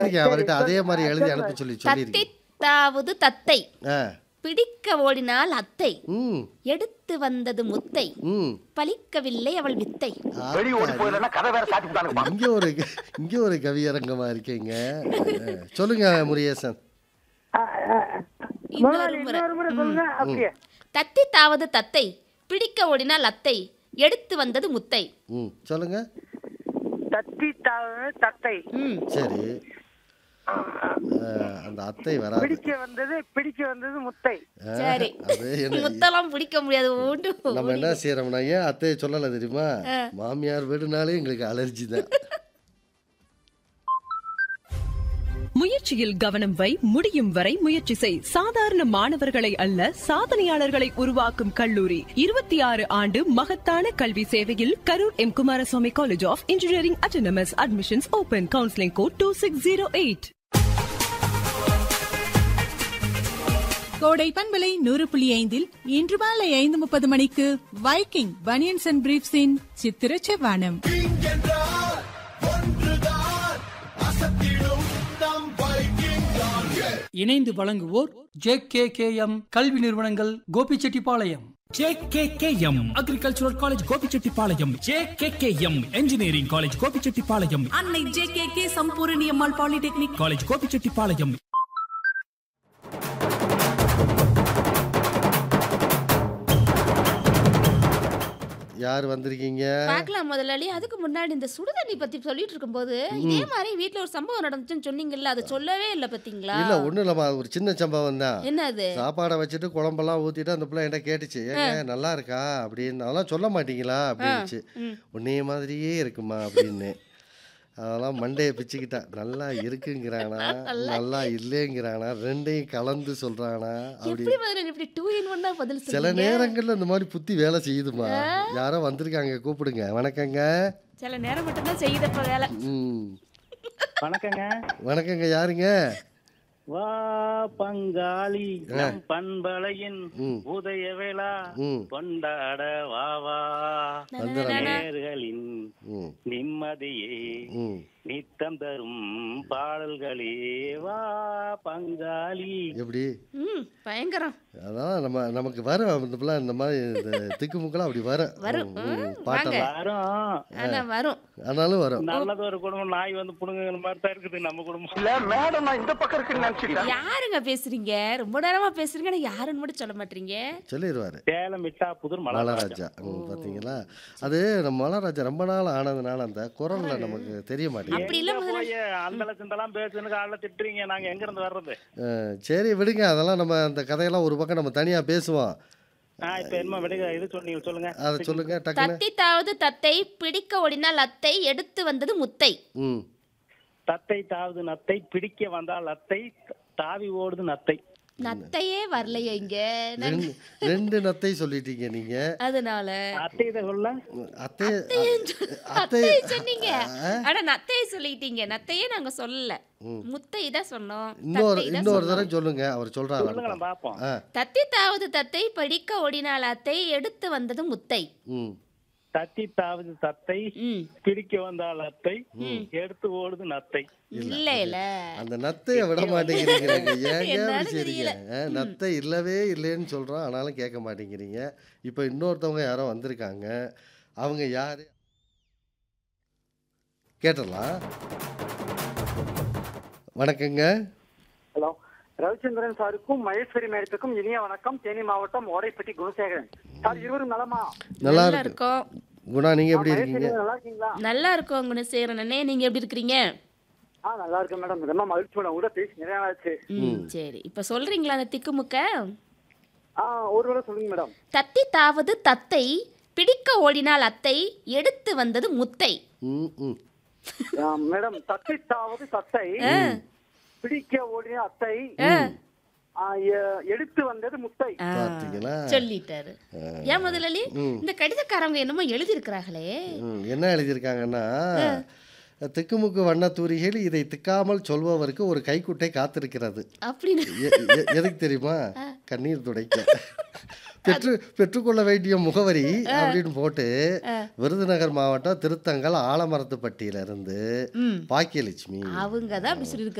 நீங்க அவர்கிட்ட அதே மாதிரி எழுதி அனுப்ப சொல்லி தத்தி சொல்லியிருக்கீங்க தாவது தத்தை ஆ பிடிக்க ஓடினால் அத்தை ம் எடுத்து வந்தது முத்தை ம் பலிக்கவில்லை அவள் வித்தை வெளிய ஓடி போயிடலன்னா கதை வேற சாத்தி விட்டானுங்க இங்க ஒரு இங்க ஒரு கவியரங்கமா இருக்கீங்க ஆ, சொல்லுங்க முருகேசன் இன்னொரு முறை இன்னொரு முறை சொல்லுங்க அப்படியே தத்தி தாவது தத்தை பிடிக்க ஓடினால் அத்தை எடுத்து வந்தது முத்தை ம் சொல்லுங்க தத்தி தாவது தத்தை ம் சரி ஆ, அந்த அத்தை வராது பிடிக்க வந்தது பிடிக்க வந்தது முத்தை ஆ, சரி அது என்ன முத்தெல்லாம் பிடிக்க முடியாது ஓடு நம்ம என்ன செய்யறோம்னா ஏன் அத்தையை சொல்லல தெரியுமா மாமியார் வீடுனாலே எங்களுக்கு அலர்ஜி தான் முயற்சியில் கவனம் வை முடியும் வரை முயற்சி செய் சாதாரண மாணவர்களை அல்ல சாதனையாளர்களை உருவாக்கும் கல்லூரி இருபத்தி ஆறு ஆண்டு மகத்தான கல்வி சேவையில் Karur M Kumaraswamy college of engineering autonomous admissions open counselling code two six zero eight கோடை பண்பலை நூறு புள்ளி ஐந்தில் இன்று மாலை ஐந்து முப்பது மணிக்கு வைக்கிங் பனியன்ஸ் அண்ட் பிரீப்ஸின் சித்திர செவ்வானம் இணைந்து வழங்குவோர் ஜே கே கே எம் கல்வி நிறுவனங்கள் Gobichettipalayam JKKM agricultural college Gobichettipalayam JKKM engineering college Gobichettipalayam Annai J K K Sampoorani Ammal polytechnic college Gobichettipalayam யார் வந்திருக்கீங்க பார்க்கலாம் முதலாளி அதுக்கு முன்னாடி இந்த சுடுதண்ணி பத்தி சொல்லிட்டு இருக்கும்போது இதே மாதிரி வீட்ல ஒரு சம்பவம் நடந்துச்சுன்னு சொன்னீங்கல்ல அதை சொல்லவே இல்ல பாத்தீங்களா இல்ல ஒண்ணும் இல்லம்மா அது ஒரு சின்ன சம்பவம் தான் என்னது சாப்பாடை வச்சுட்டு குழம்பெல்லாம் ஊத்திட்டு அந்த பிள்ளை என்கிட்ட கேட்டுச்சு ஏங்க நல்லா இருக்கா அப்படின்னு அதெல்லாம் சொல்ல மாட்டீங்களா அப்படின்னுச்சு ம். உன்னைய மாதிரியே இருக்குமா அப்படின்னு அதெல்லாம் மண்டையை பிச்சுக்கிட்டா நல்லா இருக்குங்கிறானா நல்லா இல்லைங்கிறானா ரெண்டையும் கலந்து சொல்றானா அப்படி எப்படி பதில் இப்படி டூ இன் ஒன்னா பதில் சில சொல்லுங்க நேரங்கள்ல இந்த மாதிரி புத்தி வேலை செய்யுதுமா யாரோ வந்திருக்காங்க கூப்பிடுங்க வணக்கங்க சில நேரம் மட்டும்தான் செய்யுதப்ப வேலை ம் வணக்கங்க வணக்கங்க யாருங்க வா பங்காளி நம் பண்பலையின் ம். உதய வேளா ம் கொண்டாட வா வா வந்துடுறாங்க நேர்களின் ம் நிம்மதியே ம் நித்தம் தரும் பாடல்களே வா பங்காளி எப்படி ம் பயங்கரம் அதான் நம்ம நமக்கு வரும் இந்த பிள்ளை இந்த மாதிரி இந்த திக்குமுக்கெல்லாம் அப்படி வரும் வரும். ம், ம், ம், பாட்டெல்லாம் வரும் ஆனா வரும் ஆனாலும் வரும் நல்லது ஒரு குடும்பம் நாய் வந்து புடுங்குற மாதிரி தான் இருக்குது நம்ம குடும்பம் இல்ல மேடம் நான் இந்த பக்கம் இருக்குன்னு நினைச்சிட்டேன் யாருங்க பேசுறீங்க ரொம்ப நேரமா பேசுறீங்க ஆனா யாருன்னு மட்டும் சொல்ல மாட்டீங்க சொல்லிடுவாரு சேலம் விட்டா புதூர் மலராஜா மலராஜா ம், பாத்தீங்களா அது நம்ம மலராஜா ரொம்ப நாள் ஆனதுனால அந்த குரல்ல நமக்கு தெரிய மாட்டேங்குது அப்படி இல்ல எங்க முதல்ல போய் அந்த லட்சத்தெல்லாம் பேசுன்னு காலைல திட்டுறீங்க நாங்க எங்க இருந்து வர்றது அஹ், சரி விடுங்க அதெல்லாம் நம்ம அந்த கதையெல்லாம் ஒரு பக்கம் நம்ம தனியா பேசுவோம் ஆ இப்ப என்ன விடுங்க இது சொன்னீங்க சொல்லுங்க அதை சொல்லுங்க டக்குன்னு தத்தி தாவது தத்தை பிடிக்க ஓடினால் அத்தை எடுத்து வந்தது முத்தை ம் தத்தை தாவது நத்தை பிடிக்க வந்தால் அத்தை தாவி ஓடுது நத்தை நத்தையே வரலையே இங்க நான் ரெண்டு ரெண்டு நத்தை சொல்லிட்டீங்க நீங்க அதனால அத்தை இதை சொல்ல அத்தை அத்தை அத்தையை சொன்னீங்க ஆனா நத்தையை சொல்லிட்டீங்க நத்தையே நாங்க சொல்லல முத்தை தான் சொன்னோம் இன்னொரு தத்தை தான் இன்னொரு சொன்னோம். தடவை சொல்லுங்க அவர் சொல்றாரு சொல்லுங்களேன் பாப்போம் ஆ தத்தி தாவது தத்தை படிக்க ஓடினால் அத்தை எடுத்து வந்தது முத்தை ம் தத்தி தாவது தத்தை ம் பிடிக்க வந்தால் அத்தை எடுத்து ஓடுது நத்தை இல்ல இல்ல அந்த நத்தையை விட மாட்டேங்கிறீங்க ஏங்க என்னன்னு அப்படி செய்றீங்க தெரியல. ஆ, நத்தை இல்லவே இல்லைன்னு சொல்றோம் ஆனாலும் கேட்க மாட்டேங்கிறீங்க இப்போ இன்னொருத்தவங்க யாரோ வந்திருக்காங்க அவங்க யாரு கேட்டுடலாம் வணக்கங்க ஹலோ ரவிச்சந்திரன் சாருக்கும் மகேஸ்வரி மேடத்துக்கும் இனிய வணக்கம் தேனி மாவட்டம் ஓடைப்பட்டி குணசேகரன் சார் இருவரும் நலமா நல்லா நல்லா இருக்கு இருக்கோம் குணா நீங்க எப்படி இருக்கீங்க நல்லா இருக்கீங்களா நல்லா இருக்கோம் குணசேகரன் அண்ணே நீங்க எப்படி இருக்கிறீங்க ஆ நல்லா இருக்கேன் மேடம் ரொம்ப மகிழ்ச்சி மேடம் கூட பேசி நிறைய நாள் ஆச்சு ம் சரி இப்ப சொல்றீங்களா அந்த திக்குமுக்க ஆ ஒரு வேளை சொல்லுங்க மேடம் தத்தி தாவது தத்தை பிடிக்க ஓடினால் அத்தை எடுத்து வந்தது முத்தை ம் ம் ஆ, மேடம் தத்தை தாவது தத்தை பிடிக்க ஓடிய அத்தை ஆ, எ- எடுத்து வந்தது முத்தை ஆ, பார்த்தீங்களா? சொல்லிட்டாரு ஏன் முதலாளி இந்த கடிதக்காரங்க என்னமோ எழுதி இருக்கிறாங்களே ம், என்ன எழுதியிருக்காங்கன்னா திக்குமுக்கு வண்ண தூரிகையில் இதை திக்காமல் சொல்பவருக்கு ஒரு கைக்குட்டை காத்திருக்கிறது அப்படின்னு எ- எ- எதுக்கு தெரியுமா கண்ணீர் துடைக்க பெற்று பெற்றுக்கொள்ள வேண்டிய முகவரி அப்படின்னு போட்டு விருதுநகர் மாவட்டம் திருத்தங்கல் ஆலமரத்துப்பட்டியிலிருந்து பாக்கியலட்சுமி அவங்க தான் அப்படி சொல்லி